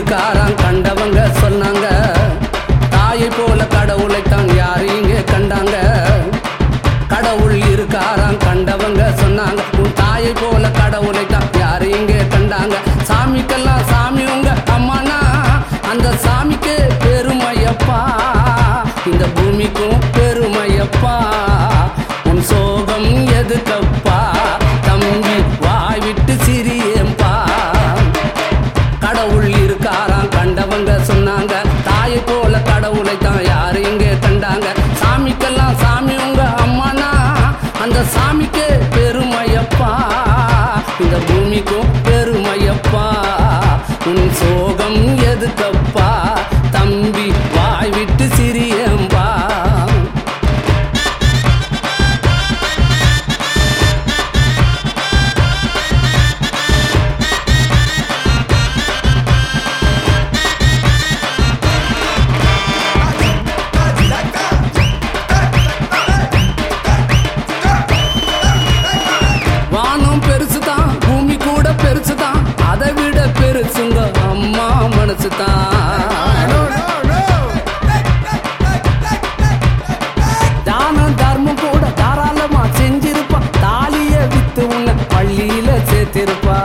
இருக்காராம் கண்டவங்க சொன்னாங்க தாயை போல கடவுளை தான் யாரு இங்கே கண்டாங்க கடவுள் இருக்காராம் கண்டவங்க சொன்னாங்க உன் தாயை போல கடவுளை தான் யாரு இங்கே கண்டாங்க சாமிக்கெல்லாம் சாமி உங்க அம்மானா அந்த சாமிக்கு பெருமையப்பா இந்த பூமிக்கும் பெருமையப்பா உன் சோகம் எதுக்கப்பா தம்பி வாய் விட்டு சிரியேம்பா கடவுள் இருக்காராம் கண்டவங்க சொன்னாங்க தாயை போல கடவுளை தான் யாரு இங்கே கண்டாங்க சாமிக்கெல்லாம் சாமி உங்க அம்மானா அந்த சாமிக்கு பெருமையப்பா இந்த பூமிக்கும் பெருமையப்பா உன் சோகம் எதுக்கப்பா தம்பி வாய் விட்டு சிரியம்பா வானம் பெருசுதான் பூமி கூட பெருசுதான் அதை விட பெருசுங்க அம்மா மனசுதான் தானம் தர்மம் கூட தாராளமா செஞ்சிருப்பா தாலிய வித்து உன்னை பள்ளியில சேர்த்திருப்பா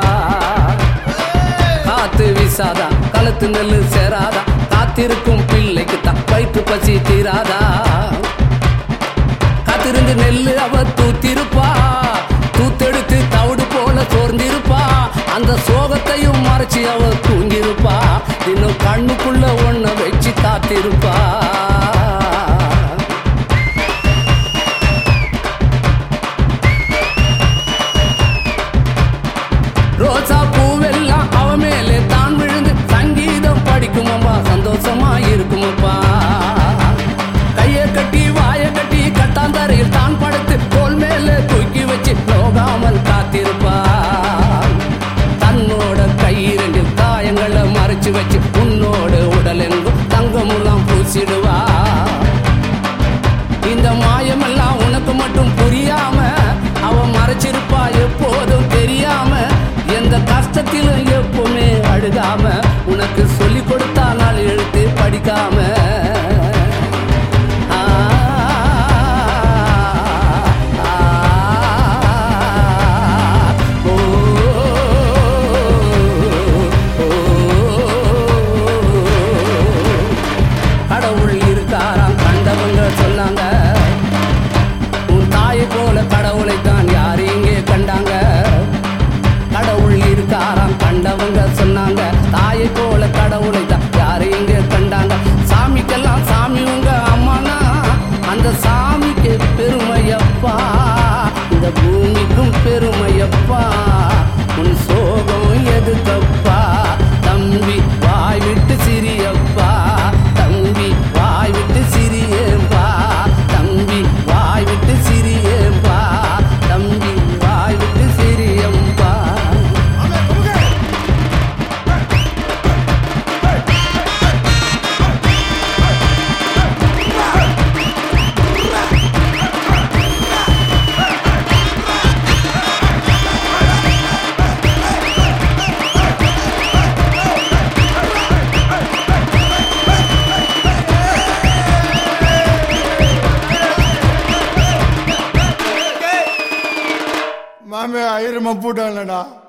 காத்து வீசாதா களத்து நெல்லு சேராதா காத்திருக்கும் பிள்ளைக்கு தான் வயிற்று பசி தீராதா காத்திருந்து நெல்லு அவ தூத்திருப்பா தூத்தெடுத்து தவிடு போல சோர்ந்திருப்பா அந்த சோகத்தையும் மறைச்சு அவ தூங்கிருப்பா இன்னும் கண்ணுக்குள்ள ஒன்ன வச்சு காத்திருப்பா ரோசா பூவெல்லாம் அவ மேலே தான் விழுந்து சங்கீதம் படிக்குமப்பா சந்தோஷமா இருக்குமப்பா கைய கட்டி வாய கட்டி கட்டாந்தரையில் தான் படுத்து தோல் மேலே தூக்கி வச்சு போகாமல் காத்திருப்பா தன்னோட கையிரண்டில் காயங்களை மறைச்சு வச்சு உன்னோட உடல் எங்கும் தங்கமுலாம் பூசிடுவா இந்த மாயமெல்லாம் உனக்கு மட்டும் புரியாம அவ மறைச்சிருப்பா எப்போதும் தெரியாம எந்த கஷ்டத்திலும் எப்பவுமே அழுகாம உனக்கு சொல்லி கொடுத்தா நாள் எழுத்து படிக்காம ஆ, ஆ, ஓ, ஓ. கடவுள் இருக்காராம் கண்டவங்க சொன்னாங்க உன் தாயை போல கடவுளை தான் யாரு இங்கே கண்டாங்க கடவுள் இருக்காராம் கண்டவங்க சொன்னாங்க தாயை போல கடவுளை தான் யாரு இங்கே கண்டாங்க சாமிக்கெல்லாம் சாமி உங்க அம்மானா அந்த சாமிக்கு பெருமையப்பா இந்த பூமிக்கும் பெருமையப்பா உன் சோகம் எதுக்கப்பா தம்பி வாய் விட்டு சிரியப்பா தம்பி வாய் விட்டு சிரியேம்பா தம்பி வாய் விட்டு சிரியேம்பா தம்பி வாய் விட்டு சிரியம்பா மாமே ஆயிரமா போட்டாங்கடா